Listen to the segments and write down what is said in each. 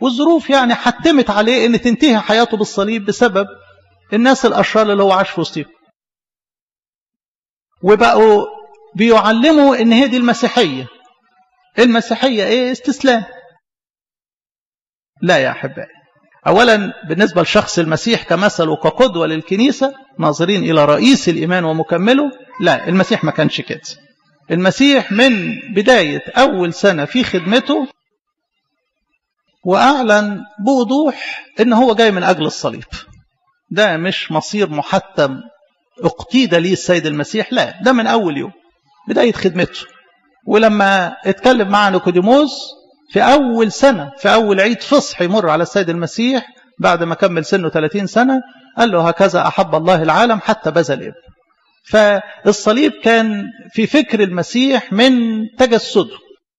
والظروف يعني حتمت عليه ان تنتهي حياته بالصليب بسبب الناس الاشرار اللي هو عاش في وسطهم وبقوا بيعلموا ان هي دي المسيحيه المسيحيه ايه استسلام لا يا احبائي اولا بالنسبه لشخص المسيح كمثل وكقدوه للكنيسه ناظرين الى رئيس الايمان ومكمله لا المسيح ما كانش كده المسيح من بدايه اول سنه في خدمته واعلن بوضوح ان هو جاي من اجل الصليب ده مش مصير محتم اقتيد ليه السيد المسيح لا ده من اول يوم بدايه خدمته ولما اتكلم مع نيكوديموس في أول سنة في أول عيد فصح يمر على السيد المسيح بعد ما كمل سنه 30 سنة قال له هكذا أحب الله العالم حتى بذل ابن فالصليب كان في فكر المسيح من تجسده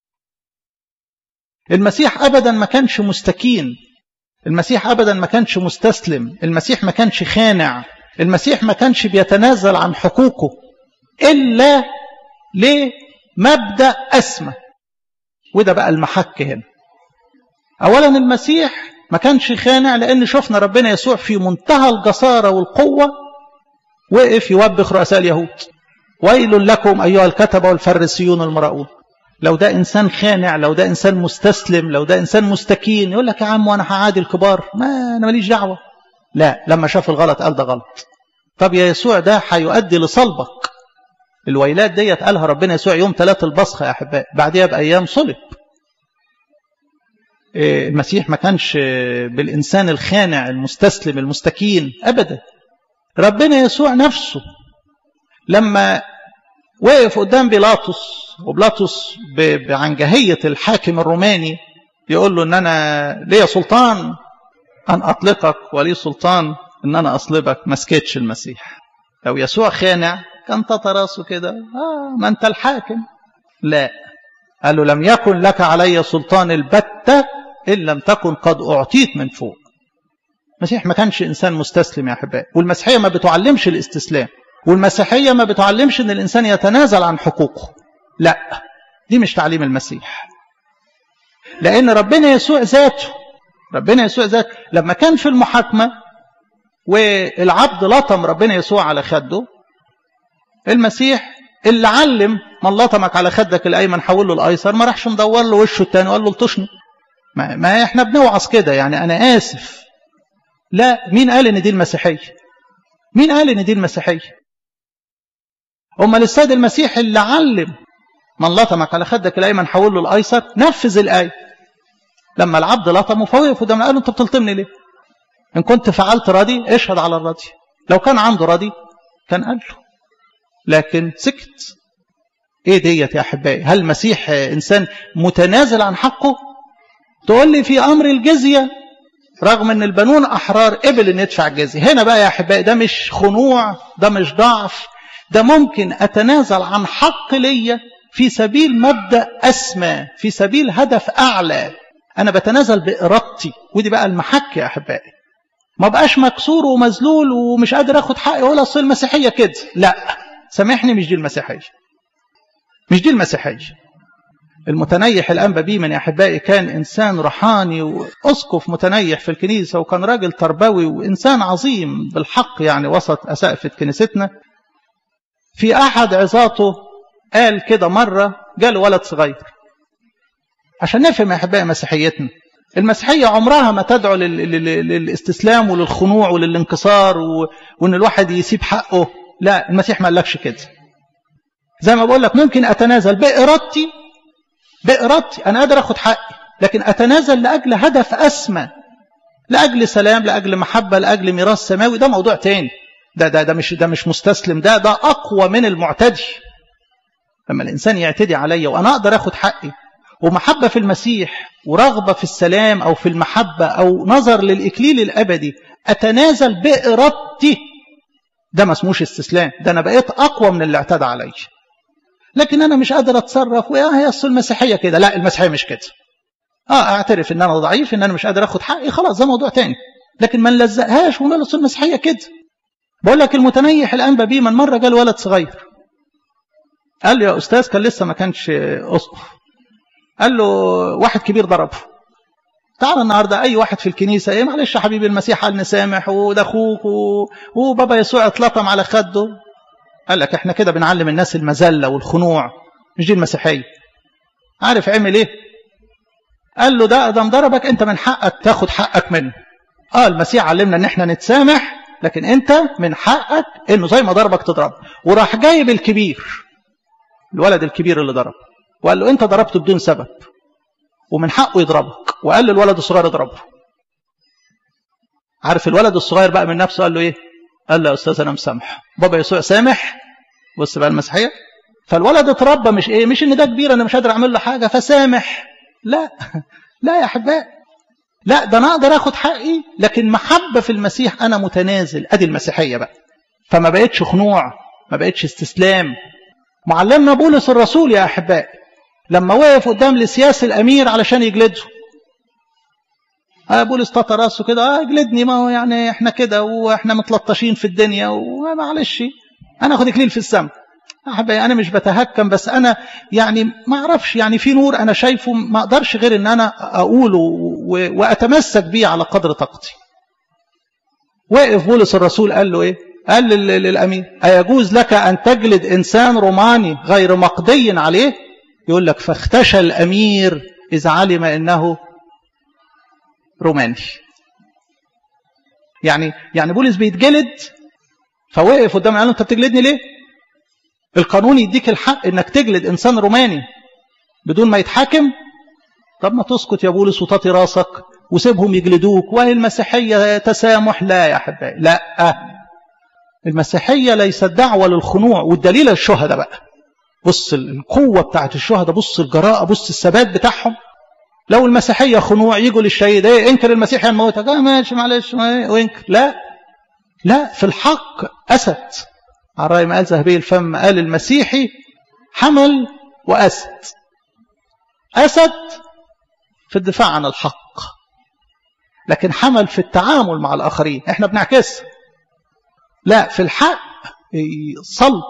المسيح أبدا ما كانش مستكين المسيح أبدا ما كانش مستسلم المسيح ما كانش خانع المسيح ما كانش بيتنازل عن حقوقه إلا لمبدأ أسمى وده بقى المحك هنا أولا المسيح ما كانش خانع لأن شفنا ربنا يسوع في منتهى الجسارة والقوة وقف يوبخ رؤساء اليهود ويل لكم أيها الكتبة والفريسيون المراؤون لو ده إنسان خانع لو ده إنسان مستسلم لو ده إنسان مستكين يقول لك يا عم وأنا هعادي الكبار ما أنا ماليش دعوة لا لما شاف الغلط قال ده غلط طب يا يسوع ده هيؤدي لصلبك الويلات ديت قالها ربنا يسوع يوم ثلاث البصخة يا أحباء بعدها بأيام صلب المسيح ما كانش بالإنسان الخانع المستسلم المستكين أبدا ربنا يسوع نفسه لما وقف قدام بيلاطس وبيلاطس بعنجهية الحاكم الروماني يقول له ان انا ليا سلطان ان اطلقك ولي سلطان ان انا اصلبك ما سكتش المسيح لو يسوع خانع كان تطراسه كده آه ما انت الحاكم لا قال له لم يكن لك علي سلطان البتة إن لم تكن قد أعطيت من فوق المسيح ما كانش إنسان مستسلم يا أحبائي والمسيحية ما بتعلمش الاستسلام والمسيحية ما بتعلمش أن الإنسان يتنازل عن حقوقه لا دي مش تعليم المسيح لأن ربنا يسوع ذاته ربنا يسوع ذاته لما كان في المحاكمة والعبد لطم ربنا يسوع على خده المسيح اللي علم من لطمك على خدك الايمن حول له الايسر ما راحش مدور له وشه الثاني وقال له الطشني ما, ما احنا بنوعظ كده يعني انا اسف لا مين قال ان دي المسيحيه مين قال ان دي المسيحيه امال السيد المسيح اللي علم من لطمك على خدك الايمن حول له الايسر نفذ الايه لما العبد لطمه فوقف قدام قال له انت بتلطمني ليه ان كنت فعلت راضي اشهد على الراضي لو كان عنده راضي كان قال له لكن سكت ايه ديت يا احبائي هل المسيح انسان متنازل عن حقه تقول لي في امر الجزيه رغم ان البنون احرار قبل ان يدفع الجزيه هنا بقى يا احبائي ده مش خنوع ده مش ضعف ده ممكن اتنازل عن حق ليا في سبيل مبدا اسمى في سبيل هدف اعلى انا بتنازل بارادتي ودي بقى المحك يا احبائي ما بقاش مكسور ومذلول ومش قادر اخد حقي ولا اصل المسيحيه كده لا سامحني مش دي المسيحية مش دي المسيحية المتنيح الأنبا بيمن يا أحبائي كان إنسان روحاني وأسقف متنيح في الكنيسة وكان راجل تربوي وإنسان عظيم بالحق يعني وسط أسقفة كنيستنا في أحد عظاته قال كده مرة جاله ولد صغير عشان نفهم يا أحبائي مسيحيتنا المسيحية عمرها ما تدعو للاستسلام وللخنوع وللانكسار وإن الواحد يسيب حقه لا المسيح ما قالكش كده زي ما بقول لك ممكن اتنازل بارادتي بارادتي انا قادر اخد حقي لكن اتنازل لاجل هدف اسمى لاجل سلام لاجل محبه لاجل ميراث سماوي ده موضوع تاني ده ده ده مش ده مش مستسلم ده ده اقوى من المعتدي لما الانسان يعتدي عليا وانا اقدر اخد حقي ومحبه في المسيح ورغبه في السلام او في المحبه او نظر للاكليل الابدي اتنازل بارادتي ده ما اسموش استسلام ده انا بقيت اقوى من اللي اعتدى عليا لكن انا مش قادر اتصرف ويا هي اصل المسيحيه كده لا المسيحيه مش كده اه اعترف ان انا ضعيف ان انا مش قادر اخد حقي خلاص ده موضوع تاني لكن ما نلزقهاش ونقول اصل المسيحيه كده بقول لك المتنيح الانبا بيه من مره جال ولد صغير قال له يا استاذ كان لسه ما كانش اسقف قال له واحد كبير ضربه تعال النهارده اي واحد في الكنيسه ايه معلش يا حبيبي المسيح قال نسامح وده اخوك و... وبابا يسوع اتلطم على خده قال لك احنا كده بنعلم الناس المذله والخنوع مش دي المسيحيه عارف عمل ايه قال له ده ادم ضربك انت من حقك تاخد حقك منه اه المسيح علمنا ان احنا نتسامح لكن انت من حقك انه زي ما ضربك تضرب وراح جايب الكبير الولد الكبير اللي ضرب وقال له انت ضربته بدون سبب ومن حقه يضربك وقال للولد الصغير اضربه عارف الولد الصغير بقى من نفسه قال له ايه قال له يا استاذ انا مسامح بابا يسوع سامح بص بقى المسيحيه فالولد اتربى مش ايه مش ان ده كبير انا مش قادر اعمل له حاجه فسامح لا لا يا احبائي لا ده انا اقدر اخد حقي لكن محبه في المسيح انا متنازل ادي المسيحيه بقى فما بقتش خنوع ما بقتش استسلام معلمنا بولس الرسول يا احبائي لما وقف قدام لسياس الامير علشان يجلده آه بولس طاطا راسه كده اه اجلدني ما هو يعني احنا كده واحنا متلطشين في الدنيا ومعلش انا اخد اكليل في السماء احبائي انا مش بتهكم بس انا يعني ما اعرفش يعني في نور انا شايفه ما اقدرش غير ان انا اقوله واتمسك بيه على قدر طاقتي وقف بولس الرسول قال له ايه قال للامير ايجوز لك ان تجلد انسان روماني غير مقضي عليه يقول لك فاختشى الامير اذ علم انه روماني يعني يعني بولس بيتجلد فوقف قدام قال له انت بتجلدني ليه القانون يديك الحق انك تجلد انسان روماني بدون ما يتحاكم طب ما تسكت يا بولس وتطي راسك وسيبهم يجلدوك وهي المسيحية تسامح لا يا أحبائي لا المسيحية ليست دعوة للخنوع والدليل الشهداء بقى بص القوة بتاعت الشهداء بص الجراءة بص الثبات بتاعهم لو المسيحية خنوع يجوا للشهيد ايه انكر المسيح يموتك اه ماشي معلش وانكر لا لا في الحق أسد على رأي ما قال ذهبي الفم قال المسيحي حمل وأسد أسد في الدفاع عن الحق لكن حمل في التعامل مع الآخرين احنا بنعكس لا في الحق صلب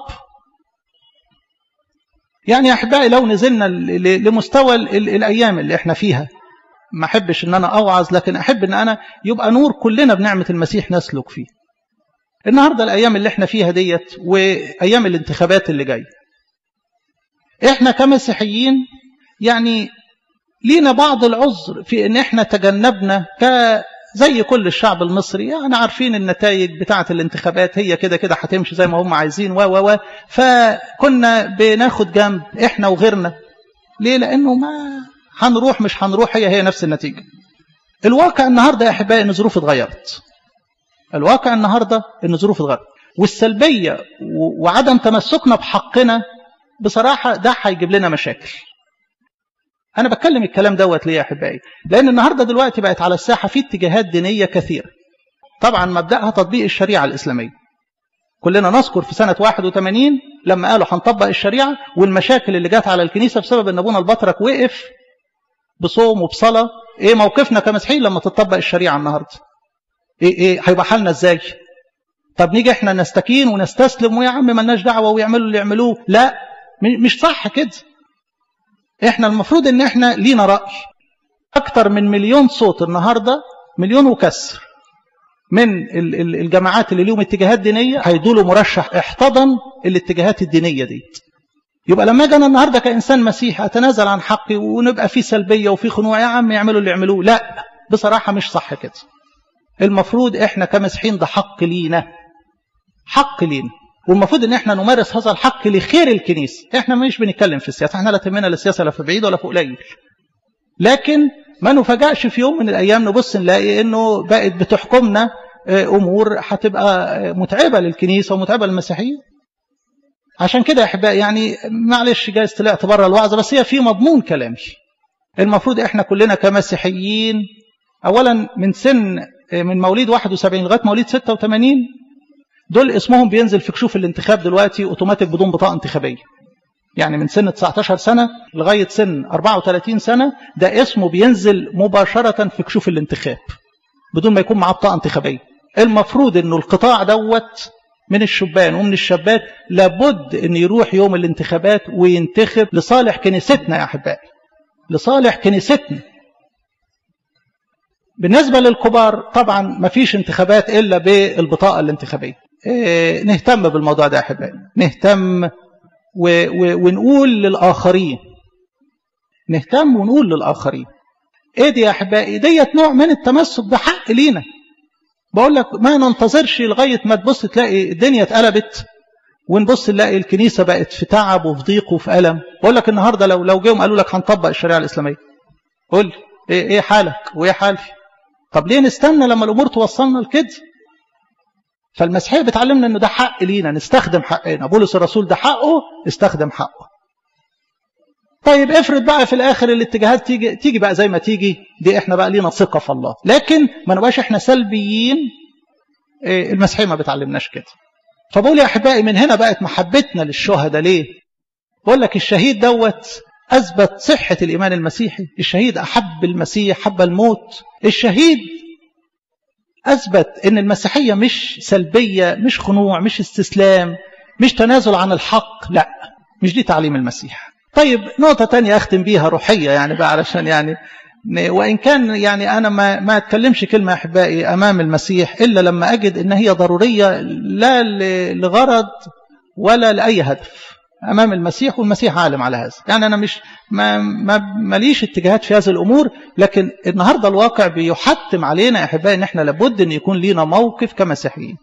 يعني يا أحبائي لو نزلنا لمستوى الأيام اللي احنا فيها ما أحبش أن أنا أوعظ لكن أحب أن أنا يبقى نور كلنا بنعمة المسيح نسلك فيه النهاردة الأيام اللي احنا فيها ديت وأيام الانتخابات اللي جاي احنا كمسيحيين يعني لينا بعض العذر في ان احنا تجنبنا ك زي كل الشعب المصري يعني عارفين النتائج بتاعة الانتخابات هي كده كده هتمشي زي ما هم عايزين و و و فكنا بناخد جنب احنا وغيرنا ليه لانه ما هنروح مش هنروح هي هي نفس النتيجة الواقع النهاردة يا احبائي ان الظروف اتغيرت الواقع النهاردة ان الظروف اتغيرت والسلبية وعدم تمسكنا بحقنا بصراحة ده هيجيب لنا مشاكل أنا بتكلم الكلام دوت ليه يا أحبائي لأن النهاردة دلوقتي بقت على الساحة في اتجاهات دينية كثيرة طبعا مبدأها تطبيق الشريعة الإسلامية كلنا نذكر في سنة 81 لما قالوا هنطبق الشريعة والمشاكل اللي جات على الكنيسة بسبب أن أبونا البطرك وقف بصوم وبصلاة إيه موقفنا كمسيحيين لما تطبق الشريعة النهاردة إيه إيه هيبقى حالنا إزاي طب نيجي إحنا نستكين ونستسلم ويا عم ملناش دعوة ويعملوا اللي يعملوه لا مش صح كده احنا المفروض ان احنا لينا رأي اكتر من مليون صوت النهاردة مليون وكسر من الجماعات اللي ليهم اتجاهات دينية هيدولوا مرشح احتضن الاتجاهات الدينية دي يبقى لما اجي انا النهارده كانسان مسيحي اتنازل عن حقي ونبقى في سلبيه وفي خنوع يا عم يعملوا اللي يعملوه لا بصراحه مش صح كده المفروض احنا كمسيحيين ده حق لينا حق لينا والمفروض ان احنا نمارس هذا الحق لخير الكنيسه احنا مش بنتكلم في السياسه احنا لا تهمنا السياسه لا في بعيد ولا في قليل لكن ما نفاجئش في يوم من الايام نبص نلاقي انه بقت بتحكمنا امور هتبقى متعبه للكنيسه ومتعبه للمسيحيين عشان كده يا احبائي يعني معلش جايز طلعت بره الوعظه بس هي في مضمون كلامي المفروض احنا كلنا كمسيحيين اولا من سن من مواليد 71 لغايه مواليد 86 دول اسمهم بينزل في كشوف الانتخاب دلوقتي اوتوماتيك بدون بطاقه انتخابيه يعني من سن 19 سنه لغايه سن 34 سنه ده اسمه بينزل مباشره في كشوف الانتخاب بدون ما يكون معاه بطاقه انتخابيه المفروض انه القطاع دوت من الشبان ومن الشابات لابد ان يروح يوم الانتخابات وينتخب لصالح كنيستنا يا احبائي لصالح كنيستنا بالنسبة للكبار طبعا ما فيش انتخابات إلا بالبطاقة الانتخابية إيه نهتم بالموضوع ده يا أحبائي نهتم و و ونقول للآخرين نهتم ونقول للآخرين ايه دي يا أحبائي ديت نوع من التمسك بحق لينا بقول لك ما ننتظرش لغاية ما تبص تلاقي الدنيا اتقلبت ونبص نلاقي الكنيسة بقت في تعب وفي ضيق وفي ألم بقول لك النهاردة لو لو جيهم قالوا لك هنطبق الشريعة الإسلامية قول لي ايه, إيه حالك وايه حالي طب ليه نستنى لما الأمور توصلنا لكده فالمسيحية بتعلمنا انه ده حق لينا نستخدم حقنا بولس الرسول ده حقه استخدم حقه طيب افرض بقى في الاخر الاتجاهات تيجي تيجي بقى زي ما تيجي دي احنا بقى لينا ثقه في الله لكن ما نبقاش احنا سلبيين المسيحيه ما بتعلمناش كده فبقول يا احبائي من هنا بقت محبتنا للشهداء ليه بقول لك الشهيد دوت اثبت صحه الايمان المسيحي الشهيد احب المسيح حب الموت الشهيد اثبت ان المسيحيه مش سلبيه مش خنوع مش استسلام مش تنازل عن الحق لا مش دي تعليم المسيح طيب نقطة تانية أختم بيها روحية يعني بقى علشان يعني وإن كان يعني أنا ما ما أتكلمش كلمة يا أحبائي أمام المسيح إلا لما أجد إن هي ضرورية لا لغرض ولا لأي هدف أمام المسيح والمسيح عالم على هذا يعني أنا مش ما ما ماليش اتجاهات في هذه الأمور لكن النهاردة الواقع بيحتم علينا يا أحبائي إن إحنا لابد إن يكون لينا موقف كمسيحيين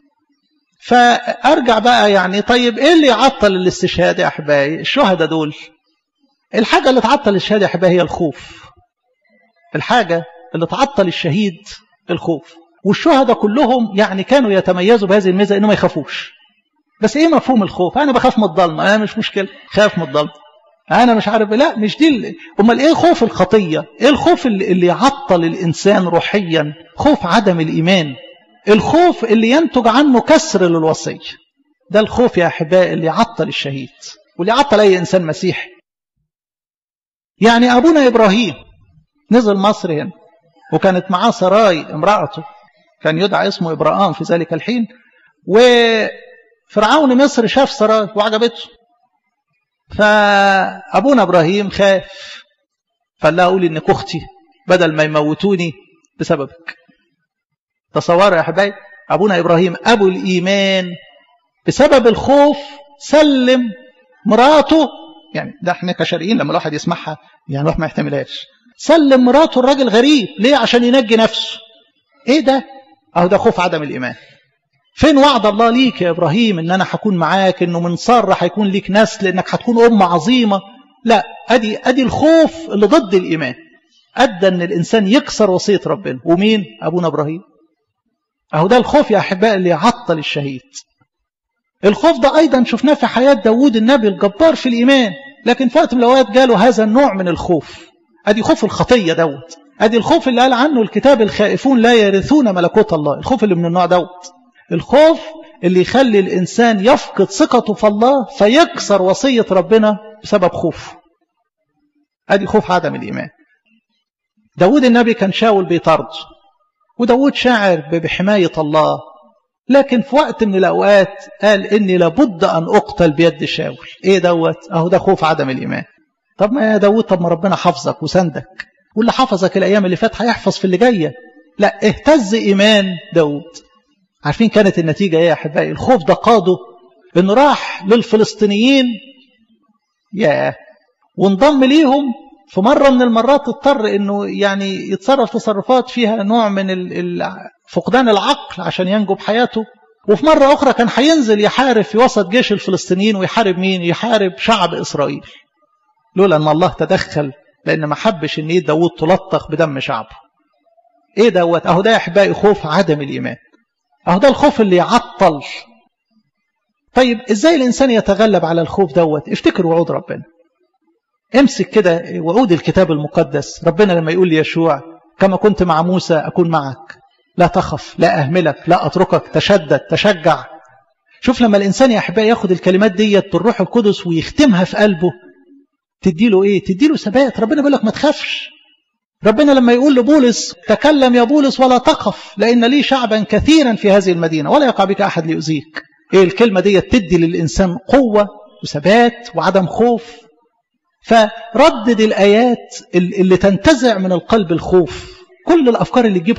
فأرجع بقى يعني طيب إيه اللي يعطل الاستشهاد يا أحبائي الشهداء دول الحاجة اللي تعطل الشهادة يا أحبائي هي الخوف الحاجة اللي تعطل الشهيد الخوف والشهداء كلهم يعني كانوا يتميزوا بهذه الميزة إنهم ما يخافوش بس إيه مفهوم الخوف أنا بخاف من الضلمة أنا مش مشكلة خاف من الضلمة أنا مش عارف لا مش دي أمال إيه خوف الخطية إيه الخوف اللي, اللي يعطل الإنسان روحيا خوف عدم الإيمان الخوف اللي ينتج عنه كسر للوصية ده الخوف يا أحبائي اللي يعطل الشهيد واللي يعطل أي إنسان مسيحي يعني أبونا إبراهيم نزل مصر هنا وكانت معاه سراي امرأته كان يدعى اسمه إبراهام في ذلك الحين وفرعون مصر شاف سراي وعجبته فأبونا إبراهيم خاف فقال لها قولي إنك أختي بدل ما يموتوني بسببك تصوروا يا حبايبي أبونا إبراهيم أبو الإيمان بسبب الخوف سلم مراته يعني ده احنا كشرقيين لما الواحد يسمعها يعني الواحد ما يحتملهاش سلم مراته الراجل غريب ليه عشان ينجي نفسه ايه ده اهو ده خوف عدم الايمان فين وعد الله ليك يا ابراهيم ان انا هكون معاك انه من ساره هيكون ليك نسل انك هتكون ام عظيمه لا ادي ادي الخوف اللي ضد الايمان ادى ان الانسان يكسر وصيه ربنا ومين ابونا ابراهيم اهو ده الخوف يا احبائي اللي يعطل الشهيد الخوف ده أيضا شفناه في حياة داود النبي الجبار في الإيمان لكن في وقت من الأوقات جاله هذا النوع من الخوف أدي خوف الخطية دوت أدي الخوف اللي قال عنه الكتاب الخائفون لا يرثون ملكوت الله الخوف اللي من النوع دوت الخوف اللي يخلي الإنسان يفقد ثقته في الله فيكسر وصية ربنا بسبب خوف أدي خوف عدم الإيمان داود النبي كان شاول بيطرد وداود شاعر بحماية الله لكن في وقت من الأوقات قال إني لابد أن أقتل بيد شاول إيه دوت أهو ده خوف عدم الإيمان طب ما يا داود طب ما ربنا حفظك وسندك واللي حفظك الأيام اللي فات هيحفظ في اللي جاية لا اهتز إيمان داود عارفين كانت النتيجة إيه يا أحبائي الخوف ده قاده إنه راح للفلسطينيين ياه وانضم ليهم في مرة من المرات اضطر انه يعني يتصرف تصرفات فيها نوع من فقدان العقل عشان ينجو بحياته وفي مرة أخرى كان هينزل يحارب في وسط جيش الفلسطينيين ويحارب مين؟ يحارب شعب إسرائيل لولا أن الله تدخل لأن ما حبش أن إيه داود تلطخ بدم شعبه إيه دوت؟ أهو ده يا أحبائي خوف عدم الإيمان أهو ده الخوف اللي يعطل طيب إزاي الإنسان يتغلب على الخوف دوت؟ افتكر وعود ربنا امسك كده وعود الكتاب المقدس ربنا لما يقول ليشوع كما كنت مع موسى أكون معك لا تخف لا أهملك لا أتركك تشدد تشجع شوف لما الإنسان يا أحبائي ياخد الكلمات ديت بالروح القدس ويختمها في قلبه تديله إيه تديله ثبات ربنا بيقول لك ما تخافش ربنا لما يقول لبولس تكلم يا بولس ولا تخف لأن لي شعبا كثيرا في هذه المدينة ولا يقع بك أحد ليؤذيك إيه الكلمة دي تدي للإنسان قوة وثبات وعدم خوف فردد الآيات اللي تنتزع من القلب الخوف كل الأفكار اللي تجيب